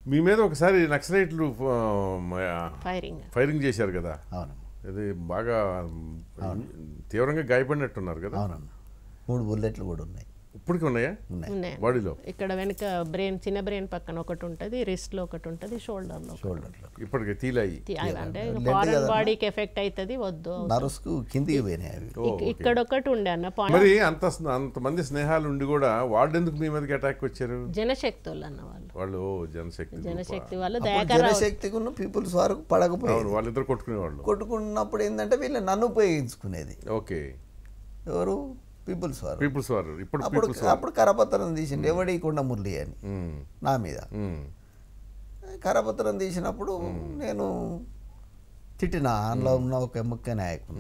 మీ మీద ఒకసారి నక్సలైట్లు ఆ, ఫైరింగ్ ఫైరింగ్ చేశారు కదా అవునమ్మా ఇది బాగా తీవ్రంగా గాయపడినట్టున్నారు కదా అవునమ్మా మూడు బుల్లెట్లు కూడా ఉన్నాయి ఇప్పటికి ఉన్నాయా ఉన్నాయి ఉన్నాయి బాడీలో ఇక్కడ వెనుక బ్రెయిన్ చిన్న బ్రెయిన్ పక్కన ఒకటి ఉంటుంది రిస్ట్ లో ఒకటి ఉంటుంది షోల్డర్ లో ఒకటి. షోల్డర్లో ఇప్పటికి తీలాయి తి- అవి అంటే లెండి ఫారెన్ కదన్నా. బాడీకి ఎఫెక్ట్ అవుతుంది వద్దు నర్వ్స్కు కిందికి పోయినాయి అవి ఓ, ఇక్- ఇక్కడ ఒకటి ఉండే అన్న పాయింట్ మరి అంత అంతమంది స్నేహాలు ఉండి కూడా వాళ్ళు ఎందుకు మీ మీదకి అటాక్ వచ్చారు జనశక్తి వాళ్ళు అన్న వాళ్ళు వాళ్ళు ఓ, జనశక్తి group ఆ? జనశక్తి వాళ్ళు అప్పుడు దయాకర్ జనశక్తికి ఉన్న పీపుల్స్ వరకు పడకపోయేది అవును వాళ్ళిద్దరు కొట్టుకునేవాళ్ళు కొట్టుకున్నప్పుడు ఏంటంటే వీళ్ళు నన్ను ఉపయోగించుకునేది ఓకే ఎవరు పీపుల్స్ వారు పీపుల్స్ వారు ఇప్పుడు అప్పుడు పీపుల్స్ అప్పుడు కరపత్రం తీసిండు ఎవడి కొండ మురళి అని నా మీద కరపత్రం తీసినప్పుడు నేను తిట్టిన అందులో ఉన్న ఒక ముఖ్య నాయకుడు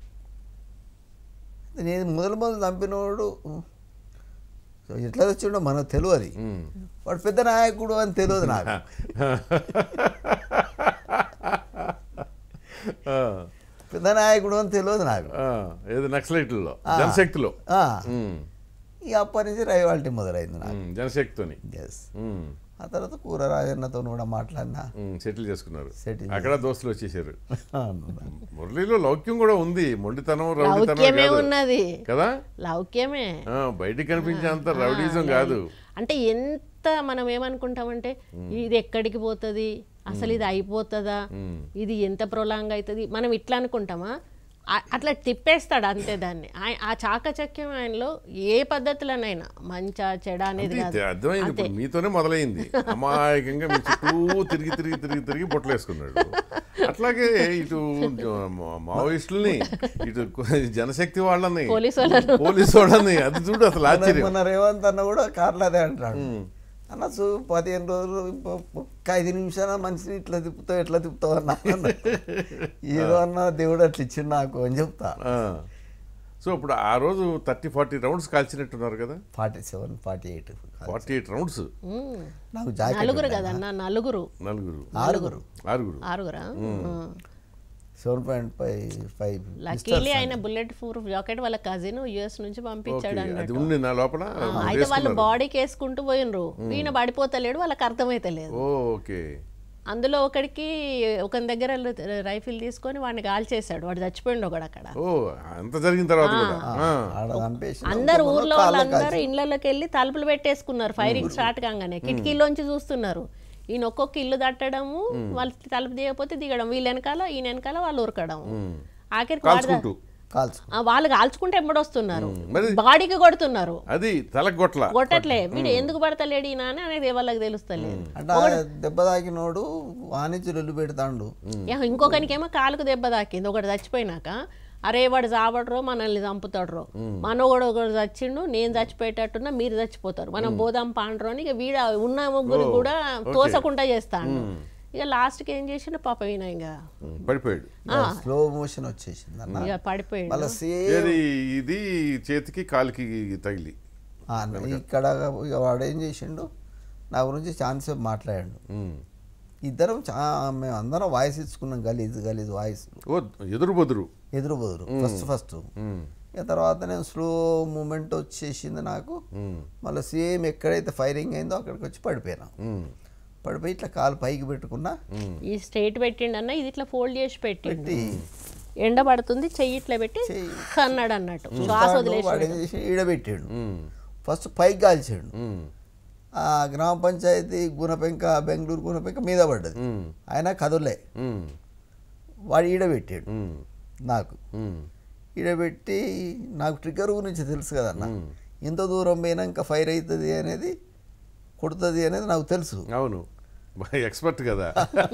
నేను మొదలు మొదలు చంపినవాడు సో ఎట్లా వచ్చిండో మనకు తెలియదు వాడు పెద్ద నాయకుడు అని తెలియదు నాకు పెద్ద నాయకుడు అని తెలియదు నాకు ఏది నక్సలైట్లలో జనశక్తిలో ఆ, ఉమ్, ఇక అప్పటి నుంచి రైవాల్టీ మొదలైంది నాకు ఉమ్, జనశక్తితోని ఎస్ ఉమ్, ఆ తర్వాత కూర రాజన్నతో కూడా మాట్లాడినా ఉమ్, సెటిల్ చేసుకున్నారు Settle అక్కడ దోస్తులు వచ్చేసారు మురళిలో లౌక్యం కూడా ఉంది మొండితనం రౌడీతనం లౌక్యమే కాదు ఉన్నది కదా లౌక్యమే ఆ, బయటికి కనిపించేంత రౌడీజం కాదు అంటే ఎంత మనం ఏమనుకుంటామంటే ఇది ఎక్కడికి పోతుంది అసలు ఇది అయిపోతుందా ఇది ఎంత ప్రొలాంగ్ అవుతుంది మనం ఇట్లా అనుకుంటామా ఆ- అట్లా తిప్పేస్తాడు అంతే దాన్ని ఆయ- ఆ చాకచక్యం ఆయనలో ఏ పద్ధతిలోనైనా మంచా చెడ అనేది అంతే, కాదు అర్థమైంది ఇప్పుడు మీతోనే మొదలైంది అమాయకంగా మీ చుట్టూ తిరిగి తిరిగి తిరిగి తిరిగి బొట్టలు వేసుకున్నాడు అట్లాగే ఇటు మా- మావోయిస్టుల్ని ఇటు జనశక్తి వాళ్ళని పోలీసు వాళ్ళను. పోలీసు వాళ్ళని అది చూడు అసలు ఆశ్చర్యం మొన్న రేవంత్ అన్న కూడా కార్లో అదే అంటాడు అన్న చూ పదిహేను రోజులు ఇంకో- ఒక్క ఐదు నిమిషాల మనిషిని ఇట్లా తిప్పుతావు ఎట్లా తిప్పుతావు అన్న ఏదో అన్న దేవుడు అట్లా ఇచ్చిండు నాకు అని చెప్తా ఆ. సో ఇప్పుడు ఆ రోజు థర్టీ ఫార్టీ రౌండ్స్ కాల్చినట్టున్నారు కదా forty seven forty eight forty eight rounds um. నాకు జాకెట్ నలుగురు కదన్న నలుగురు నలుగురు ఆరుగురు ఆరుగురు ఆరుగురా seven point five five luckily ఆయన బుల్లెట్ ప్రూఫ్ జాకెట్ వాళ్ళ కజిన్ యుఎస్ నుంచి ఓకే పంపించాడు అది అన్నట్టు ఉంది నా లోపల ఆ, అయితే వాళ్ళు బాడీకి వేసుకుంటూ పోయినరు ఈయన పడిపోతలేడు వాళ్ళకి అర్థమైతలేదు ఓ, ఓకే అందులో ఒకడికి ఒక దగ్గర రైఫిల్ తీసుకొని వాడిని కాల్చేశాడు వాడు చచ్చిపోయిండు ఒకడు అక్కడ ఓ అంత జరిగిన తర్వాత కూడా ఆ. ఆడ చంపేసి అందరు ఊర్లో వాళ్ళందరూ ఇళ్లలోకి వెళ్ళి తలుపులు పెట్టేసుకున్నారు ఫైరింగ్ స్టార్ట్ కాగానే కిటికీలోంచి చూస్తున్నారు ఈయన ఒక్కొక్క ఇల్లు తట్టడము వాళ్ళు తలుపు దిగకపోతే దిగడం వీళ్ళ వెనకాల ఈయన వెనకాల వాళ్ళు ఉరకడం ఆఖరికి వాడు కాల్చుకుంటూ కాల్చు ఆ, వాళ్ళు కాల్చుకుంటే ఎంబడొస్తున్నారు మరి- బాడీకి కొడుతున్నారు అది తలకు గొట్ల కొట్టట్లే వీడు ఎందుకు పడతలేడు ఈయన అని అనేది వాళ్ళకి తెలుస్తలేదు అంటే ఆ దెబ్బ తాకినోడు వాణిజ్యులు వెళ్ళి పెడతాండు యా, ఇంకొకనికేమో కాలుకు దెబ్బ తాకింది ఒకటి చచ్చిపోయినాక అరే వాడు చావడరో మనల్ని చంపుతాడరో మనోడు ఒకడు చచ్చిండు నేను చచ్చిపోయేటట్టున్నా మీరు చచ్చిపోతారు మనం బోదాం పాండ్రో అని ఇక వీడ ఉన్న ముగ్గురు కూడా తోసకుండా చేస్తాడు ఇక లాస్ట్కి ఏం చేసిండు పాప ఈయన ఇక పడిపోయాడు స్లో మోషన్ వచ్చేసింది అన్న ఇక పడిపోయాడు మళ్ళీ సేమ్ ఏది ఇది చేతికి కాలికి తగిలి ఇక్కడ ఇక వాడు ఏం చేసిండు నా గురించి ఛాన్స్ మాట్లాడాడు ఉమ్. ఇద్దరం చా మేము అందరం వాయిస్ ఇచ్చుకున్నాం గలీజ్ గలీజ్ వాయిస్ ఓ ఎదురు బదురు ఎదురు బదురు ఫస్ట్ ఫస్ట్ ఉమ్. ఇక తర్వాత నేను స్లో మూమెంట్ వచ్చేసింది నాకు ఉమ్. మళ్ళీ సేమ్ ఎక్కడైతే ఫైరింగ్ అయిందో అక్కడికి వచ్చి పడిపోయినా ఉమ్. పడిపోయి ఇట్లా కాలు పైకి పెట్టుకున్నా ఈ స్ట్రైట్ పెట్టిండు అన్న ఇది ఇట్లా ఫోల్డ్ చేసి పెట్టిండు పెట్టి ఎండ పడుతుంది చెయ్యి ఇట్లా పెట్టి చెయ్యి. అన్నాడు అన్నట్టు శ్వాస వదిలేసి వాడు ఏం చేసి ఈడబెట్టాడు ఉమ్. ఫస్ట్ పైకి కాల్చాడు ఉమ్. ఆ గ్రామ పంచాయతీ గుణపెంక బెంగళూరు గుణపెంక మీద పడ్డది ఉమ్. ఆయన కదులే ఉమ్. వాడు ఈడబెట్టాడు ఉమ్. నాకు ఉమ్. ఈడబెట్టి నాకు ట్రిగ్గర్ గురించి తెలుసు కదన్న ఎంత దూరం పోయినాక ఫైర్ అవుతుంది అనేది కొడుతుంది అనేది నాకు తెలుసు అవును ఎక్స్పర్ట్ కదా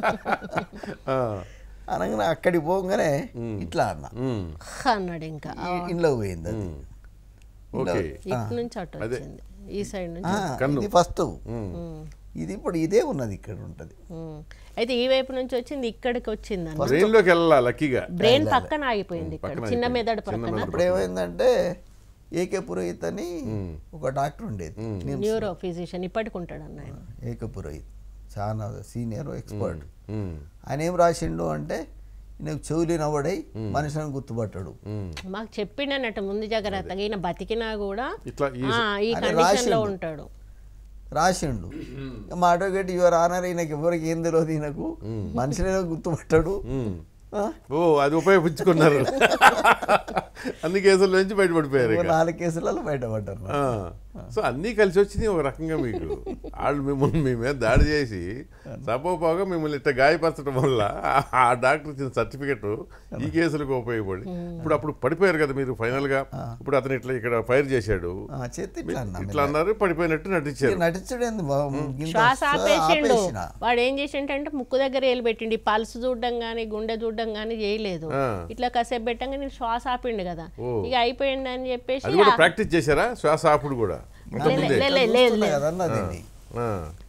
ఆ. అనగానే అక్కడికి పోగానే ఇట్లా అన్న ఉమ్. అన్నాడు ఇంకా ఈ- ఇంట్లో పోయింది అది ఓకే ఇటు నుంచి అటు వచ్చింది ఈ సైడ్ నుంచి ఆ, కన్ను. ఇది ఫస్ట్ ఉమ్. ఇది ఇప్పుడు ఇదే ఉన్నది ఇక్కడ ఉంటుంది ఉమ్. అయితే ఈ వైపు నుంచి వచ్చింది ఇక్కడికి వచ్చింది అన్న బ్రెయిన్లోకి వెళ్ళాలా లక్కీగా బ్రెయిన్ పక్కన ఆగిపోయింది ఇక్కడ పక్కన చిన్న ఆగిపోయింది. మెదడు చిన్న పక్కన మెదడు. ఇప్పుడు ఏమైందంటే ఏకే పురోహిత్ అని ఒక డాక్టర్ ఉండేది నిమ్స్. న్యూరో ఫిజిషియన్ ఇప్పటికి ఉంటాడు అన్న ఆయన ఏకే పురోహిత్ చాలా సీనియర్ ఎక్స్పర్ట్ ఉమ్. ఆయన ఏం రాసిండు అంటే నీకు చెవులి నవ్వడై మనిషిని గుర్తుపట్టాడు ఉమ్. మాకు చెప్పిండన్నట్టు ముందు జాగ్రత్తగా ఈయన బతికినా కూడా ఇట్లా ఈ ఆ, ఈ అని కండిషన్ లో రాసిండు. ఉంటాడు రాసిండు ఇక మా అడ్వకేట్ యువర్ ఆనర్ ఈయనకి ఎవరికి ఏం తెలియదు ఈయనకు మనిషినే గుర్తుపట్టాడు ఉమ్. ఆ? ఓ అది ఉపయోగించుకున్నారు అన్ని కేసుల నుంచి బయటపడిపోయారు ఓ ఇక. నాలుగు కేసులలో బయటపడ్డారు ఆ. సో అన్నీ కలిసి వచ్చినాయి ఒక రకంగా మీకు వాళ్ళు మిమ్మల్ని మీ మీద దాడి చేసి సపోపోగా మిమ్మల్ని ఇట్లా గాయపరచడం వల్ల ఆ- ఆ డాక్టర్ ఇచ్చిన సర్టిఫికెట్ ఈ కేసులకు ఉపయోగపడి ఇప్పుడు అప్పుడు పడిపోయారు కదా మీరు ఫైనల్ గా ఇప్పుడు అతను ఇట్లా ఇక్కడ ఫైర్ చేశాడు ఆ, చేతి ఇట్లా అన్నా ఇట్లా అన్నారు పడిపోయినట్టు నటించారు నటించడు ఏంది బాబు? గింత శ్వాస ఆపేసిండు ఆపేసిన. వాడు ఏం చేసిండంటే ముక్కు దగ్గర వేలు పెట్టిండు ఈ పల్స్ చూడడం కానీ గుండె చూడడం కానీ చేయలేదు ఆ. ఇట్లా కాసేపు పెట్టంగా నేను శ్వాస ఆపిండు కదా ఓ. ఇక అయిపోయింది అని చెప్పేసి అది కూడా ప్రాక్టీస్ చేశారా శ్వాస ఆపుడు కూడా అంత లే- ముందే లే- లే- లేదు చూస్తున్నా లేదు కదన్నా దీన్ని. ఆ.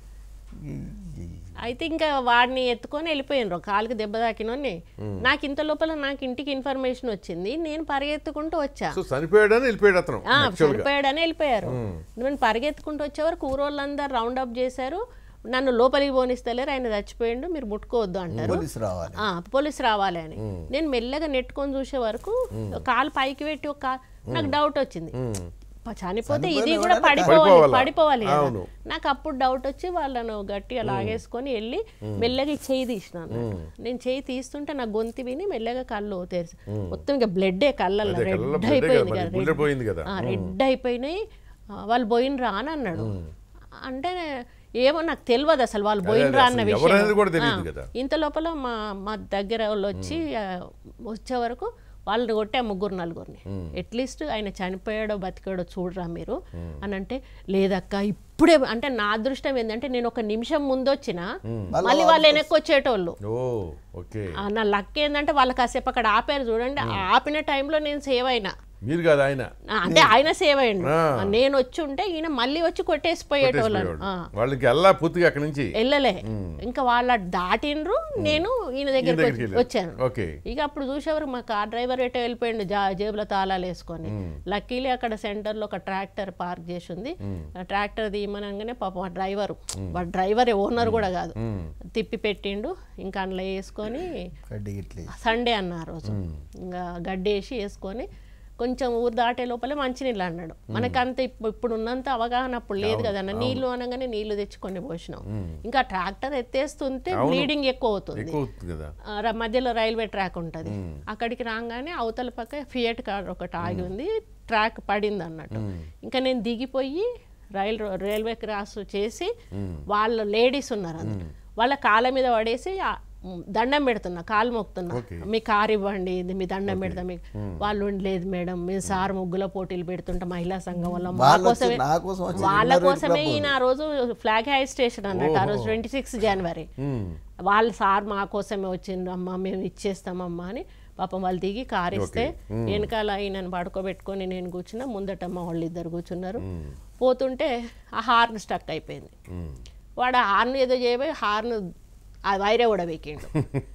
ఈ- ఈ- అయితే ఇంకా వాడిని ఎత్తుకొని వెళ్ళిపోయినరు కాలుకి దెబ్బ తాకినోని నాకు ఇంత లోపల నాకు ఇంటికి ఇన్ఫర్మేషన్ వచ్చింది నేను పరిగెత్తుకుంటూ వచ్చా సో చనిపోయాడని వెళ్ళిపోయాడు అతను ఆ, యాక్చువల్ గా చనిపోయాడని వెళ్ళిపోయారు నేను పరిగెత్తుకుంటూ వచ్చే వరకు ఊరోళ్ళందరూ రౌండ్ అప్ చేశారు నన్ను లోపలికి పోనిస్తలేరు ఆయన చచ్చిపోయిండు మీరు ముట్టుకోవద్దు అంటారు పోలీసు రావాలి ఆ, పోలీసు రావాలి అని నేను మెల్లగా నెట్టుకొని చూసే వరకు కాలు పైకి పెట్టి ఒక కా- నాకు డౌట్ వచ్చింది ప- చనిపోతే ఇది కూడా పడిపోవాలి పడిపోవాలా? పడిపోవాలి కదా అవును. నాకు అప్పుడు డౌట్ వచ్చి వాళ్ళను గట్టిగా లాగేసుకొని వెళ్ళి మెల్లగా ఈ చెయ్యి తీసినాను నేను చెయ్యి తీస్తుంటే నా గొంతు విని మెల్లగా కళ్ళు తెరిచి మొత్తం ఇంకా బ్లడ్ కళ్ళల్లో అదే కళ్ళలో రెడ్ blood ఏ కదా, అయిపోయింది మరి కదా bullet పోయింది కదా. రెడ్ అయిపోయినాయి ఆ, వాళ్ళు పోయినరా అని అన్నాడు అంటే ఏమో నాకు తెలియదు అసలు వాళ్ళు పోయినరా అన్న అసలు ఎవరనేది కూడా విషయం తెలియదు ఆ, కదా. ఇంత లోపల మా మా దగ్గర వాళ్ళు వచ్చి ఆ, వచ్చే వరకు వాళ్ళని కొట్టే ముగ్గురు నలుగురిని అట్లీస్ట్ ఆయన చనిపోయాడో బతికాడో చూడరా మీరు అని అంటే లేదక్క ఇప్పుడే అంటే నా అదృష్టం ఏంటంటే నేను ఒక నిమిషం ముందు వచ్చిన మళ్ళీ వాళ్ళు వెనక్కి వచ్చేటోళ్ళు ఓ ఓకే ఆ, నా లక్ ఏంటంటే వాళ్ళు కాసేపు అక్కడ ఆపారు చూడండి ఆ ఆపిన టైంలో నేను సేవ్ అయినా మీరు కాదు ఆయన ఆ, అంటే ఆయన సేవ్ అయ్యండు ఆ. ఆ, నేను వచ్చి ఉంటే ఈయన మళ్ళీ వచ్చి కొట్టేసిపోయేటోళ్ళను కొట్టేసిపోయాడు. ఆ. వాళ్ళకి వెళ్ళా పూర్తిగా అక్కడి నుంచి వెళ్ళలే ఇంకా వాళ్ళ దాటిండ్రు నేను ఈయన దగ్గరికి దగ్గరికి వచ్చి- వెళ్ళారు. వచ్చాను ఓకే ఇక అప్పుడు చూసేవారు మా కార్ డ్రైవర్ ఎటో వెళ్ళిపోయిండు జా జేబులో తాళాలు వేసుకొని లక్కీలీ అక్కడ సెంటర్లో ఒక ట్రాక్టర్ పార్క్ చేసి ఉంది ఆ ట్రాక్టర్ తీయమనగానే పాపం ఆ డ్రైవర్ వాడు డ్రైవర్ ఓనర్ కూడా కాదు తిప్పి పెట్టిండు ఇంకా అందులో వేసుకొని కడ్డీ ఇట్లే సండే అన్న ఆ రోజు ఇంకా గడ్డేసి వేసుకొని కొంచెం ఊరు దాటే లోపలే మంచినీళ్ళు అన్నాడు మనకి అంత ఇప్పు- ఇప్పుడు ఉన్నంత అవగాహన అప్పుడు లేదు కదన్న నీళ్లు అనగానే నీళ్లు తెచ్చుకొని పోసినాం ఇంకా ట్రాక్టర్ ఎత్తేస్తుంటే బ్లీడింగ్ ఎక్కువ అవుతుంది ఎక్కువ అవుతుంది కదా ఆ, ర- మధ్యలో రైల్వే ట్రాక్ ఉంటుంది అక్కడికి రాగానే అవతల పక్క ఫియట్ కార్ ఒకటి ఆగి ఉంది ట్రాక్ పడింది అన్నట్టు ఇంకా నేను దిగిపోయి రైల్ రైల్వే క్రాస్ చేసి వాళ్ళ లేడీస్ ఉన్నారు అందులో వాళ్ళ కాళ్ళ మీద పడేసి ఆ, మ్, దండం పెడుతున్నా కాలు మొక్కుతున్నా Okay. మీ కారు ఇవ్వండి ఇది మీ దండం పెడతాం మీకు వాళ్ళు లేదు మేడం మేము సార్ ముగ్గుల పోటీలు పెడుతుంటాం మహిళా సంఘం వల్ల మా వాళ్ళు వచ్చి కోసమే నా కోసం వచ్చి వాళ్ళ విన్నర్ కోసమే క్లబ్ ఈయన ఆ రోజు ఫ్లాగ్ హై స్టేషన్ అన్నట్టు ఆ రోజు ట్వంటీ సిక్స్ జనవరి వాళ్ళ సార్ మా కోసమే వచ్చిండ్రు అమ్మ మేము ఇచ్చేస్తామమ్మా అని పాపం వాళ్ళు దిగి కారు ఇస్తే వెనకాల ఈయనను పడుకోబెట్టుకొని నేను కూర్చున్నా ముందట మా వాళ్ళు ఇద్దరు కూర్చున్నారు పోతుంటే ఆ హార్న్ స్టక్ అయిపోయింది వాడు ఆ హార్న్ ఏదో చేయబోయి హార్న్ ఆ వైరే కూడా వెక్కిండు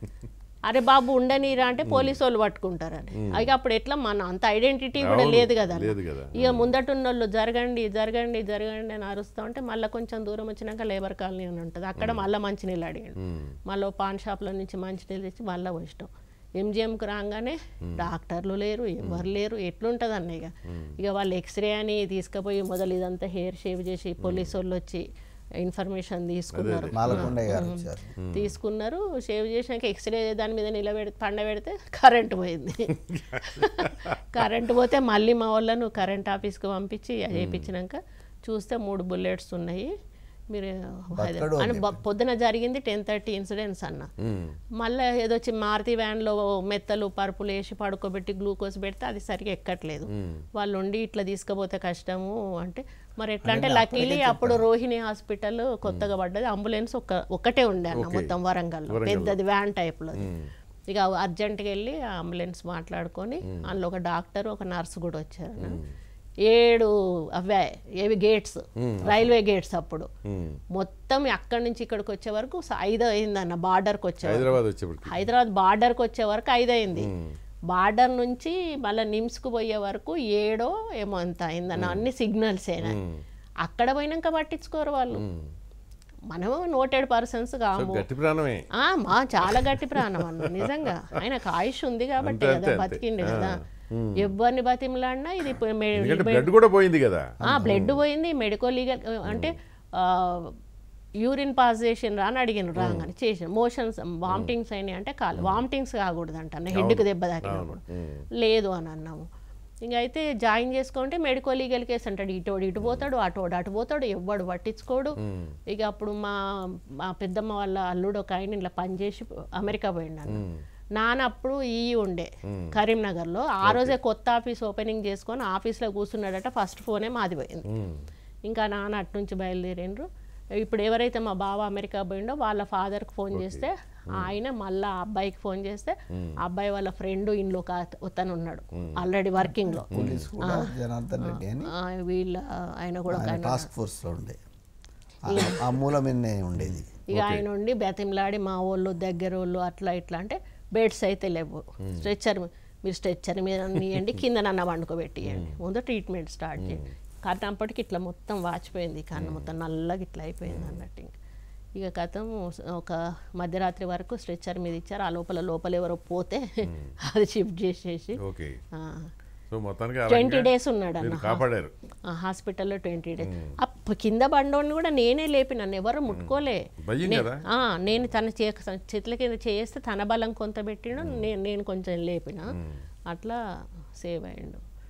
అరే బాబు ఉండనీరా అంటే పోలీసు వాళ్ళు పట్టుకుంటారని ఇక అప్పుడు ఎట్లా మన అంత ఐడెంటిటీ కూడా అవును, లేదు కదా లేదు కదా. ఇక ముందటున్న వాళ్ళు జరగండి జరగండి జరగండి అని అరుస్తూ ఉంటే మళ్ళీ కొంచెం దూరం వచ్చినాక లేబర్ కాలనీ అని ఉంటుంది అక్కడ మళ్ళీ మంచినీళ్ళు అడిగాడు మళ్ళీ పాన్ షాప్లో నుంచి మంచినీళ్ళు తెచ్చి మళ్ళీ వచ్చినాం ఎంజిఎంకి రాగానే డాక్టర్లు లేరు ఎవరు లేరు ఎట్లుంటుంది అన్న ఇక ఇక వాళ్ళు ఎక్స్రే అని తీసుకుపోయి మొదలు ఇదంతా హెయిర్ షేవ్ చేసి పోలీసు వాళ్ళు వచ్చి ఇన్ఫర్మేషన్ తీసుకున్నారు మాలకొండయ్య గారు వచ్చారు తీసుకున్నారు షేవ్ చేసినాక ఎక్స్రే దాని మీద నిలబెడి పండబెడితే కరెంట్ పోయింది కరెంట్ పోతే మళ్ళీ మా వాళ్ళను కరెంట్ ఆఫీస్కి పంపించి చేయించినాక చూస్తే మూడు బుల్లెట్స్ ఉన్నాయి మీరు బతకడు అని బ- పొద్దున జరిగింది టెన్ థర్టీ ఇన్సిడెంట్స్ అన్న మళ్ళీ ఏదో వచ్చి మారుతి వ్యాన్లో మెత్తలు పరుపులు వేసి పడుకోబెట్టి గ్లూకోజ్ పెడితే అది సరిగా ఎక్కట్లేదు వాళ్ళు ఉండి ఇట్లా తీసుకుపోతే కష్టము అంటే మరి ఎట్లా అంటే లక్కీలీ అప్పుడు రోహిణి హాస్పిటల్ కొత్తగా పడ్డది అంబులెన్స్ ఒక్క ఒక్కటే ఉండే అన్న మొత్తం వరంగల్లో పెద్దది వ్యాన్ టైప్లో ఇక అర్జెంట్గా వెళ్ళి ఆ అంబులెన్స్ మాట్లాడుకొని అందులో ఒక డాక్టర్ ఒక నర్స్ కూడా వచ్చారు అన్న. ఏడు అవే ఏవి గేట్స్ రైల్వే గేట్స్ అప్పుడు మొత్తం అక్కడి నుంచి ఇక్కడికి వచ్చే వరకు స- ఐదు అయిందన్న బార్డర్కి వచ్చే వరకు. హైదరాబాద్ వచ్చేప్పటికి హైదరాబాద్ బార్డర్కి వచ్చే వరకు ఐదు అయింది బార్డర్ నుంచి మళ్ళీ నిమ్స్కు పోయే వరకు ఏడో ఏమో అంత అయిందన్న అన్ని సిగ్నల్స్ అయినా అక్కడ పోయినాక పట్టించుకోరు వాళ్ళు మనము నోటెడ్ పర్సన్స్ కాము గట్టి ప్రాణమే ఆ, మా చాలా గట్టి ప్రాణం అన్న నిజంగా ఆయనకు ఆయుష్ ఉంది కాబట్టి అంతే, కదా అంతే, బతికిండు కదా ఎవరిని బతిమలాడినా ఇది ఇప్పుడు మె- ఎందుకంటే బ్లడ్ కూడా పోయింది కదా ఆ బ్లడ్ పోయింది మెడికో లీగల్ అంటే యూరిన్ పాస్ చేసిన అని అడిగిన రాగానే చేసిన మోషన్స్ వామిటింగ్స్ అయినాయి అంటే కాదు వామిటింగ్స్ కాకూడదు అంట హెడ్కి దెబ్బ తాకినప్పుడు లేదు అని అన్నాము ఇంక అయితే జాయిన్ చేసుకుంటే మెడికల్ లీగల్ కేసు అంటాడు ఇటోడు ఇటు పోతాడు అటోడు అటు పోతాడు ఎవ్వడు పట్టించుకోడు ఇక అప్పుడు మా మా పెద్దమ్మ వాళ్ళ అల్లుడు ఒక ఆయన ఇలా పనిచేసి అమెరికా పోయిండు అన్న నాన్న అప్పుడు ఈ ఉండే కరీంనగర్లో ఆ రోజే కొత్త ఆఫీస్ ఓపెనింగ్ చేసుకొని ఆఫీస్లో కూర్చున్నాడట ఫస్ట్ ఫోనే మాది పోయింది ఇంకా నాన్న అటు నుంచి బయలుదేరిండ్రు ఇప్పుడు ఎవరైతే మా బావ అమెరికా పోయిండో వాళ్ళ ఫాదర్కి ఫోన్ చేస్తే ఆయన మళ్ళా ఆ అబ్బాయికి ఫోన్ చేస్తే ఆ అబ్బాయి వాళ్ళ ఫ్రెండ్ ఇంట్లో ఒక అతను ఉన్నాడు ఆల్రెడీ వర్కింగ్లో పోలీస్ కూడా జనార్దన్ రెడ్డి అని వీళ్ళ ఆయన కూడా ఒక ఆయన టాస్క్ ఫోర్స్లో ఉండే ఆ- ఆ మూల మీదనే ఉండేది ఇక ఆయన ఉండి బెతిమలాడి మా వాళ్ళు దగ్గర వాళ్ళు అట్లా ఇట్లా అంటే బెడ్స్ అయితే లేవు స్ట్రెచ్చర్ మీరు స్ట్రెచ్చర్ మీద నీయండి కింద నన్న వండుకోబెట్టియండి ముందు ట్రీట్మెంట్ స్టార్ట్ చేయండి కథంపటికి ఇట్లా మొత్తం వాచిపోయింది కన్ను మొత్తం నల్లగా ఇట్లా అయిపోయింది అన్నట్టు ఇంక ఇక కథం ఒక మధ్యరాత్రి వరకు స్ట్రెచ్చర్ మీద ఇచ్చారు ఆ లోపల లోపల ఎవరో పోతే అది షిఫ్ట్ చేసేసి ఓకే ఆ, సో మొత్తానికి ఆ ట్వంటీ రకంగా డేస్ ఉన్నాడు అన్న మీరు కాపాడారు ఆ హాస్పిటల్లో ట్వంటీ డేస్ అప్పు కింద బండోని కూడా నేనే లేపి నన్ను ఎవరు ముట్టుకోలే భయం నే- కదా ఆ, నేను తన చే చేతుల కింద చేస్తే తన బలం కొంత పెట్టిండు నేను నేను కొంచెం లేపిన అట్లా సేవ్ అయ్యిండు